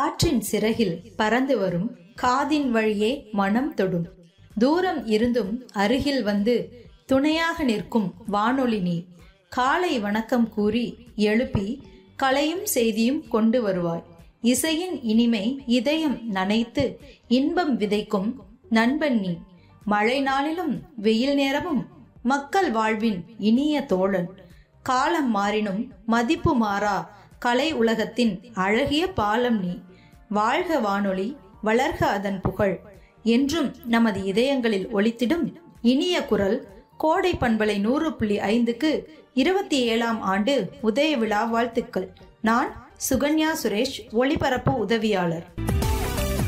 காற்றின் சிறகில் பறந்து வரும் காதின் வழியே மனம் தொடும் தூரம் இருந்தும் அருகில் வந்து துணையாக நிற்கும் வானொலி நீ காலை வணக்கம் கூறி எழுப்பி கலையும் செய்தியும் கொண்டு வருவாய் இசையின் இனிமை இதயம் நனைத்து இன்பம் விதைக்கும் நண்பன் நீ மழை நாளிலும் வெயில் நேரமும் மக்கள் வாழ்வின் இனிய தோழன் காலம் மாறினும் மதிப்பு மாறா கலை உலகத்தின் அழகிய பாலம் நீ வாழ்க வானொலி வளர்க அதன் புகழ் என்றும் நமது இதயங்களில் ஒலித்திடும் இனிய குரல் கோடை பண்பலை நூறு புள்ளி ஐந்துக்கு இருபத்தி ஏழாம் ஆண்டு உதய விழா வாழ்த்துக்கள் நான் சுகன்யா சுரேஷ் ஒளிபரப்பு உதவியாளர்